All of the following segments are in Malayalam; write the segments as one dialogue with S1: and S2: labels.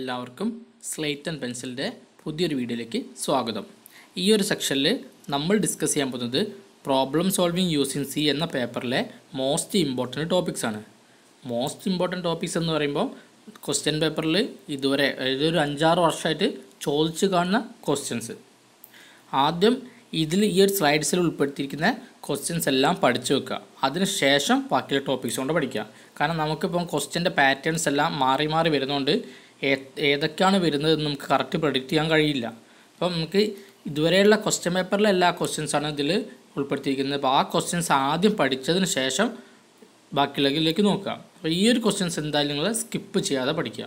S1: എല്ലാവർക്കും സ്ലേറ്റ് ആൻഡ് പെൻസിലിൻ്റെ പുതിയൊരു വീഡിയോയിലേക്ക് സ്വാഗതം ഈ ഒരു സെക്ഷനിൽ നമ്മൾ ഡിസ്കസ് ചെയ്യാൻ പോകുന്നത് പ്രോബ്ലം സോൾവിങ് യൂസിങ് സി എന്ന പേപ്പറിലെ മോസ്റ്റ് ഇമ്പോർട്ടൻറ്റ് ടോപ്പിക്സ് ആണ് മോസ്റ്റ് ഇമ്പോർട്ടൻറ്റ് ടോപ്പിക്സ് എന്ന് പറയുമ്പോൾ ക്വസ്റ്റ്യൻ പേപ്പറിൽ ഇതുവരെ അതായത് ഒരു അഞ്ചാറ് വർഷമായിട്ട് ചോദിച്ചു കാണുന്ന ക്വസ്റ്റ്യൻസ് ആദ്യം ഇതിൽ ഈ ഒരു സ്ലൈഡ്സിൽ ഉൾപ്പെടുത്തിയിരിക്കുന്ന ക്വസ്റ്റ്യൻസ് എല്ലാം പഠിച്ചു വെക്കുക അതിനുശേഷം ബാക്കിയുള്ള ടോപ്പിക്സ് കൊണ്ട് പഠിക്കുക കാരണം നമുക്കിപ്പം ക്വസ്റ്റ്യൻ്റെ പാറ്റേൺസ് എല്ലാം മാറി മാറി വരുന്നതുകൊണ്ട് ഏ- ഏതൊക്കെയാണ് വരുന്നതെന്ന് നമുക്ക് കറക്റ്റ് പ്രെഡിക്റ്റ് ചെയ്യാൻ കഴിയില്ല അപ്പം നമുക്ക് ഇതുവരെയുള്ള ക്വസ്റ്റ്യൻ പേപ്പറിലെ എല്ലാ ക്വസ്റ്റ്യൻസാണ് ഇതിൽ ഉൾപ്പെടുത്തിയിരിക്കുന്നത് അപ്പോൾ ആ ക്വസ്റ്റ്യൻസ് ആദ്യം പഠിച്ചതിന് ശേഷം ബാക്കിയുള്ളതിലേക്ക് നോക്കുക അപ്പോൾ ഈ ഒരു ക്വസ്റ്റ്യൻസ് എന്തായാലും നിങ്ങൾ സ്കിപ്പ് ചെയ്യാതെ പഠിക്കുക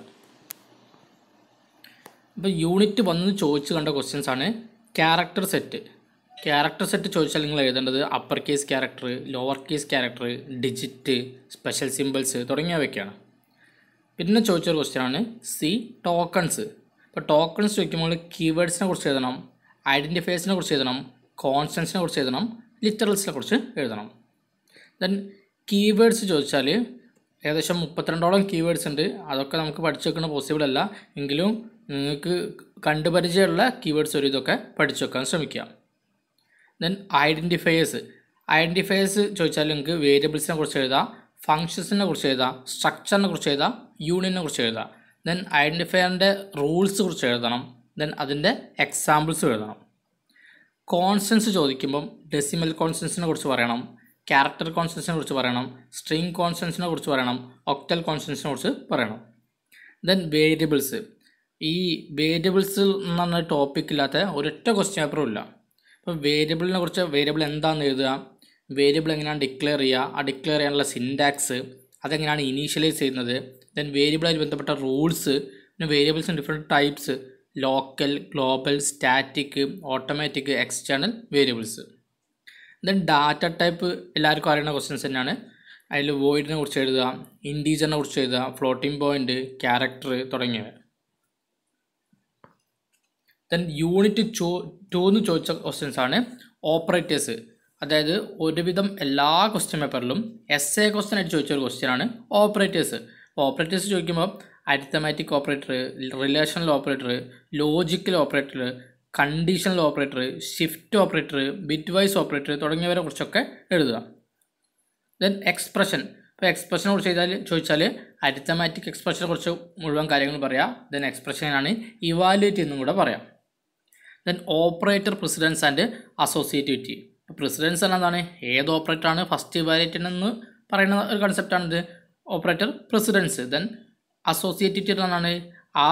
S1: ഇപ്പോൾ യൂണിറ്റ് വന്ന് ചോദിച്ചു കണ്ട ക്വസ്റ്റ്യൻസ് ആണ് ക്യാരക്ടർ സെറ്റ് ക്യാരക്ടർ സെറ്റ് ചോദിച്ചാൽ നിങ്ങൾ എഴുതേണ്ടത് upper case character lower case character digit special symbols തുടങ്ങിയവയൊക്കെയാണ് പിന്നെ ചോദിച്ചൊരു ക്വസ്റ്റ്യൻ ആണ് സി ടോക്കൺസ് ഇപ്പോൾ ടോക്കൺസ് ചോദിക്കുമ്പോൾ കീവേഡ്സിനെ കുറിച്ച് എഴുതണം ഐഡൻറ്റിഫയേഴ്സിനെ കുറിച്ച് എഴുതണം കോൺസ്റ്റൻസിനെ കുറിച്ച് എഴുതണം ലിറ്ററൽസിനെ കുറിച്ച് എഴുതണം ദെൻ കീവേഡ്സ് ചോദിച്ചാൽ ഏകദേശം മുപ്പത്തിരണ്ടോളം കീവേഡ്സ് ഉണ്ട് അതൊക്കെ നമുക്ക് പഠിച്ചു വെക്കുന്ന പോസിബിൾ അല്ല എങ്കിലും നിങ്ങൾക്ക് കണ്ടുപരിചയമുള്ള കീവേഡ്സ് ഒരു ഇതൊക്കെ പഠിച്ചു വെക്കാൻ ശ്രമിക്കുക ദെൻ ഐഡൻറ്റിഫയേഴ്സ് ഐഡൻറ്റിഫയേഴ്സ് ചോദിച്ചാൽ നിങ്ങൾക്ക് വേരിയബിൾസിനെ കുറിച്ച് എഴുതാം ഫങ്ഷൻസിനെ കുറിച്ച് എഴുതാം സ്ട്രക്ചറിനെ കുറിച്ച് എഴുതാം യൂണിയനെ കുറിച്ച് എഴുതാം ദെൻ ഐഡൻറ്റിഫയറിൻ്റെ റൂൾസ് കുറിച്ച് എഴുതണം ദെൻ അതിൻ്റെ എക്സാമ്പിൾസ് എഴുതണം കോൺസ്റ്റൻസ് ചോദിക്കുമ്പം ഡെസിമൽ കോൺസ്റ്റൻസിനെ കുറിച്ച് പറയണം ക്യാരക്ടർ കോൺസ്റ്റൻസിനെ കുറിച്ച് പറയണം സ്ട്രിങ് കോൺസ്റ്റൻസിനെ കുറിച്ച് പറയണം ഒക്ടൽ കോൺസ്റ്റൻസിനെ കുറിച്ച് പറയണം ദെൻ വേരിയബിൾസ് ഈ വേരിയബിൾസ് എന്ന് പറഞ്ഞ ടോപ്പിക് ഇല്ലാത്ത ഒരൊറ്റ ക്വസ്റ്റ്യൻ പേപ്പറും ഇല്ല അപ്പോൾ വേരിയബിളിനെ കുറിച്ച് വേരിയബിൾ എന്താണെന്ന് എഴുതുക വേരിയബിൾ എങ്ങനെയാണ് ഡിക്ലെയർ ചെയ്യുക ആ ഡിക്ലെയർ ചെയ്യാനുള്ള സിൻഡാക്സ് അതെങ്ങനെയാണ് ഇനീഷ്യലൈസ് ചെയ്യുന്നത് ദെൻ വേരിയബിളായി ബന്ധപ്പെട്ട റൂൾസ് പിന്നെ വേരിയബിൾസിന് different types local global static automatic external variables then data type എല്ലാവർക്കും അറിയുന്ന ക്വസ്റ്റ്യൻസ് തന്നെയാണ് അതിൽ വോയിഡിനെ കുറിച്ച് എഴുതുക ഇൻറ്റീജറിനെ കുറിച്ച് എഴുതുക ഫ്ലോട്ടിംഗ് പോയിന്റ് ക്യാരക്ടർ തുടങ്ങിയവ ദെൻ യൂണിറ്റ് ചോ ടു എന്ന് ചോദിച്ച ക്വസ്റ്റ്യൻസ് ആണ് ഓപ്പറേറ്റേഴ്സ് അതായത് ഒരുവിധം എല്ലാ ക്വസ്റ്റ്യൻ പേപ്പറിലും എസ് എ ക്വസ്റ്റ്യൻ ആയിട്ട് ചോദിച്ച ഒരു ക്വസ്റ്റ്യൻ ആണ് ഓപ്പറേറ്റേഴ്സ് അപ്പോൾ ഓപ്പറേറ്റേഴ്സ് ചോദിക്കുമ്പോൾ arithmetic operator relational operator logical operator conditional operator shift operator bitwise operator തുടങ്ങിയവരെ കുറിച്ചൊക്കെ എഴുതുക ദെൻ എക്സ്പ്രഷൻ ഇപ്പോൾ എക്സ്പ്രഷനെ കുറിച്ച് ചെയ്താൽ ചോദിച്ചാൽ അരിത്തമാറ്റിക് എക്സ്പ്രഷനെ കുറിച്ച് മുഴുവൻ കാര്യങ്ങൾ പറയാം ദെൻ എക്സ്പ്രഷനാണ് ഇവാലുവേറ്റ് എന്നും കൂടെ പറയാം then operator precedence and associativity precedence എന്താണ് ഏത് ഓപ്പറേറ്ററാണ് ഫസ്റ്റ് ഇവാലുവേറ്റ് എന്ന് പറയുന്ന ഒരു കൺസെപ്റ്റാണിത് ഓപ്പറേറ്റർ പ്രസിഡൻസ് ദെൻ അസോസിയേറ്റിവിറ്റി എന്നാണ് ആ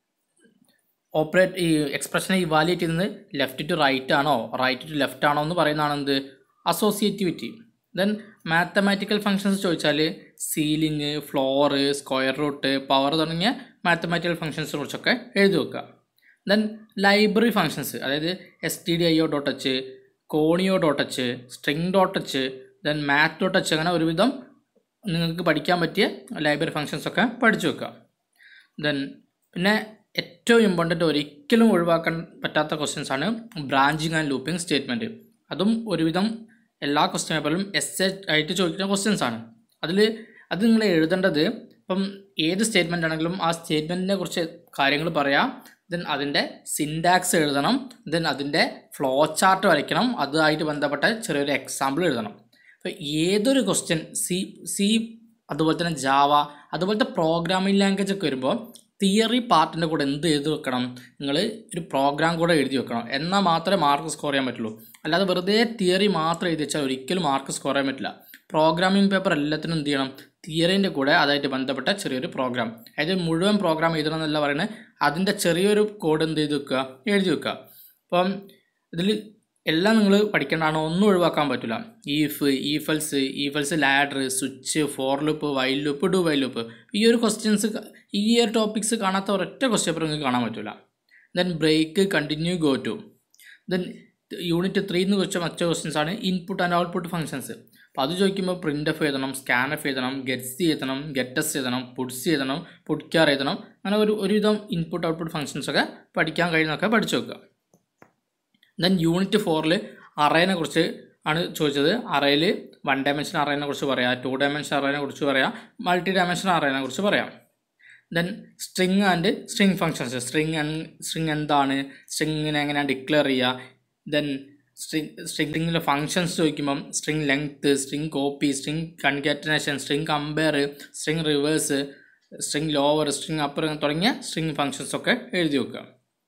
S1: ഓപ്പറേറ്റ് ഈ എക്സ്പ്രഷനെ ഇവാലുവേറ്റ് ചെയ്യുന്നത് ലെഫ്റ്റ് ടു റൈറ്റ് ആണോ റൈറ്റ് ടു ലെഫ്റ്റ് ആണോ എന്ന് പറയുന്നതാണ് എന്ത് അസോസിയേറ്റിവിറ്റി ദെൻ മാത്തമാറ്റിക്കൽ ഫങ്ഷൻസ് ചോദിച്ചാൽ ceiling floor square root power തുടങ്ങിയ മാത്തമാറ്റിക്കൽ ഫങ്ഷൻസിനെ കുറിച്ചൊക്കെ എഴുതി വെക്കുക ദെൻ ലൈബ്രറി ഫങ്ഷൻസ് അതായത് S T D I O dot H conio dot H string dot H then math dot H അങ്ങനെ ഒരുവിധം നിങ്ങൾക്ക് പഠിക്കാൻ പറ്റിയ ലൈബ്രറി ഫങ്ഷൻസ് ഒക്കെ പഠിച്ചു വെക്കുക ദെൻ പിന്നെ ഏറ്റവും ഇമ്പോർട്ടൻ്റ് ഒരിക്കലും ഒഴിവാക്കാൻ പറ്റാത്ത ക്വസ്റ്റ്യൻസ് ആണ് ബ്രാഞ്ചിങ് ആൻഡ് ലൂപ്പിംഗ് സ്റ്റേറ്റ്മെൻറ്റ് അതും ഒരുവിധം എല്ലാ ക്വസ്റ്റ്യൻ പേപ്പറിലും എസ് എ ആയിട്ട് ചോദിക്കുന്ന ക്വസ്റ്റ്യൻസ് ആണ് അതിൽ അത് നിങ്ങൾ എഴുതേണ്ടത് ഇപ്പം ഏത് സ്റ്റേറ്റ്മെൻ്റ് ആണെങ്കിലും ആ സ്റ്റേറ്റ്മെൻറ്റിനെ കുറിച്ച് കാര്യങ്ങൾ പറയാം ദെൻ അതിൻ്റെ സിൻഡാക്സ് എഴുതണം ദെൻ അതിൻ്റെ ഫ്ലോ ചാർട്ട് വരയ്ക്കണം അതുമായിട്ട് ബന്ധപ്പെട്ട ചെറിയൊരു എക്സാമ്പിൾ എഴുതണം അപ്പോൾ ഏതൊരു ക്വസ്റ്റ്യൻ സി സി അതുപോലെ തന്നെ ജാവ അതുപോലത്തെ പ്രോഗ്രാമിംഗ് ലാംഗ്വേജ് ഒക്കെ വരുമ്പോൾ തിയറി പാർട്ടിൻ്റെ കൂടെ എന്ത് എഴുതി വെക്കണം നിങ്ങൾ ഒരു പ്രോഗ്രാം കൂടെ എഴുതി വെക്കണം എന്നാൽ മാത്രമേ മാർക്ക് സ്കോർ ചെയ്യാൻ പറ്റുള്ളൂ അല്ലാതെ വെറുതെ തിയറി മാത്രം എഴുതി വെച്ചാൽ ഒരിക്കലും മാർക്ക് സ്കോർ ചെയ്യാൻ പറ്റില്ല പ്രോഗ്രാമിംഗ് പേപ്പർ എല്ലാത്തിനും എന്ത് ചെയ്യണം തിയറിൻ്റെ കൂടെ അതായിട്ട് ബന്ധപ്പെട്ട ചെറിയൊരു പ്രോഗ്രാം അതായത് മുഴുവൻ പ്രോഗ്രാം എഴുതണം എന്നല്ല പറയുന്നത് അതിൻ്റെ ചെറിയൊരു കോഡ് എന്ത് ചെയ്ത് വെക്കുക എഴുതി വെക്കുക അപ്പം ഇതിൽ എല്ലാം നിങ്ങൾ പഠിക്കേണ്ടതാണ് ഒന്നും ഒഴിവാക്കാൻ പറ്റില്ല if if else if else ladder switch for loop while loop do while loop ഈ ഒരു ക്വസ്റ്റ്യൻസ് ഈ ഒരു ടോപ്പിക്സ് കാണാത്ത ഒരൊറ്റ ക്വസ്റ്റ്യൻ പേപ്പർ നിങ്ങൾക്ക് കാണാൻ പറ്റില്ല then break continue go to then unit three എന്ന് വെച്ച മറ്റു ക്വസ്റ്റ്യൻസ് ആണ് ഇൻപുട്ട് ആൻഡ് ഔട്ട്പുട്ട് ഫങ്ഷൻസ് അപ്പോൾ അത് ചോദിക്കുമ്പോൾ പ്രിൻ്റ് എഫ് എഴുതണം സ്കാൻ എഫ് എഴുതണം ഗെറ്റ്സ് എഴുതണം ഗെറ്റസ് എഴുതണം പുട്സ് എഴുതണം പുട്ട്ക്യാർ എഴുതണം അങ്ങനെ ഒരു ഒരുവിധം ഇൻപുട്ട് ഔട്ട്പുട്ട് ഫങ്ഷൻസ് ഒക്കെ പഠിക്കാൻ കഴിയുന്നതൊക്കെ പഠിച്ചു വെക്കുക ദെൻ യൂണിറ്റ് ഫോറിൽ അറേനെ കുറിച്ച് ആണ് ചോദിച്ചത് അറയിൽ വൺ ഡയമെൻഷൻ അറേനെ കുറിച്ച് പറയാം ടു ഡയമെൻഷൻ അറേനെ കുറിച്ച് പറയാം മൾട്ടി ഡയമെൻഷൻ അറേനെ കുറിച്ച് പറയാം then string and string functions string string എന്താണ് സ്ട്രിങ്ങിനെ എങ്ങനെയാണ് ഡിക്ലെയർ ചെയ്യുക ദെൻ സ്ട്രിങ് സ്ട്രിങ്ങിലെ ഫങ്ഷൻസ് ചോദിക്കുമ്പം string length string copy string concatenation string compare string reverse string lower string upper തുടങ്ങിയ സ്ട്രിങ് ഫങ്ഷൻസ് ഒക്കെ എഴുതി വെക്കുക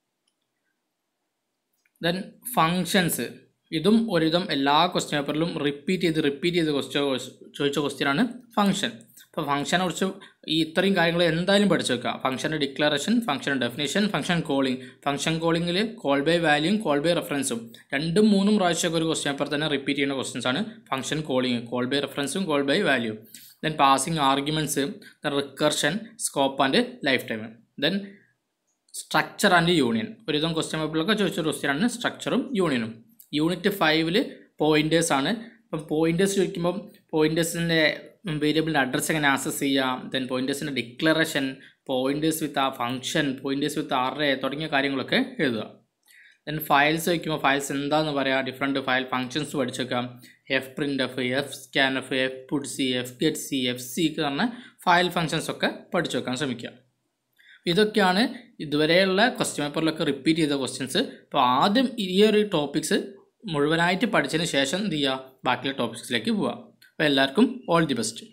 S1: ദെൻ ഫങ്ഷൻസ് ഇതും ഒരുവിധം എല്ലാ ക്വസ്റ്റ്യൻ പേപ്പറിലും റിപ്പീറ്റ് ചെയ്ത് റിപ്പീറ്റ് ചെയ്ത് ക്വസ്റ്റ്യൻ ചോദിച്ച ക്വസ്റ്റ്യനാണ് ഫംഗ്ഷൻ അപ്പോൾ ഫംഗ്ഷനെ കുറിച്ച് ഈ ഇത്രയും കാര്യങ്ങൾ എന്തായാലും പഠിച്ചു വെക്കുക ഫംഗ്ഷൻ്റെ declaration function definition function calling function കോളിംഗിൽ കോൾ ബൈ വാല്യൂയും കോൾ ബൈ റെഫറൻസും രണ്ടും മൂന്നും പ്രാവശ്യമൊക്കെ ഒരു ക്വസ്റ്റ്യൻ പേപ്പർ തന്നെ റിപ്പീറ്റ് ചെയ്യുന്ന ക്വസ്റ്റ്യൻസ് ആണ് ഫംഗ്ഷൻ കോളിംഗ് കോൾ ബൈ റെഫറൻസും call by value then passing arguments then recursion scope and life time then structure and union ഒരുവിധം ക്വസ്റ്റ്യൻ പേപ്പറിലൊക്കെ ചോദിച്ച ക്വസ്റ്റ്യനാണ് സ്ട്രക്ചറും യൂണിയനും യൂണിറ്റ് ഫൈവിൽ പോയിൻറ്റേഴ്സ് ആണ് ഇപ്പം പോയിൻറ്റേഴ്സ് ചോദിക്കുമ്പം പോയിൻറ്റേഴ്സിൻ്റെ വേരിയബിളിൻ്റെ അഡ്രസ്സ് എങ്ങനെ ആക്സസ് ചെയ്യാം ദെൻ പോയിൻറ്റേഴ്സിൻ്റെ ഡിക്ലറേഷൻ പോയിൻറ്റേഴ്സ് വിത്ത് ആ ഫംഗ്ഷൻ പോയിൻറ്റേഴ്സ് വിത്ത് അറേ തുടങ്ങിയ കാര്യങ്ങളൊക്കെ എഴുതുക ദെൻ ഫയൽസ് വയ്ക്കുമ്പോൾ ഫയൽസ് എന്താണെന്ന് പറയാം ഡിഫറെൻറ്റ് ഫയൽ ഫങ്ഷൻസ് പഠിച്ചേക്കാം F print F F scan F F put C F get C F C എന്ന് പറഞ്ഞ ഫയൽ ഫങ്ഷൻസ് ഒക്കെ പഠിച്ചു വെക്കാൻ ശ്രമിക്കുക ഇതൊക്കെയാണ് ഇതുവരെയുള്ള ക്വസ്റ്റ്യൻ പേപ്പറിലൊക്കെ റിപ്പീറ്റ് ചെയ്ത ക്വസ്റ്റ്യൻസ് അപ്പോൾ ആദ്യം ഈ ഒരു ടോപ്പിക്സ് മുഴുവനായിട്ട് പഠിച്ചതിന് ശേഷം എന്ത് ചെയ്യുക ബാക്കിയുള്ള ടോപ്പിക്സിലേക്ക് പോവുക അപ്പോൾ എല്ലാവർക്കും ഓൾ ദി ബെസ്റ്റ്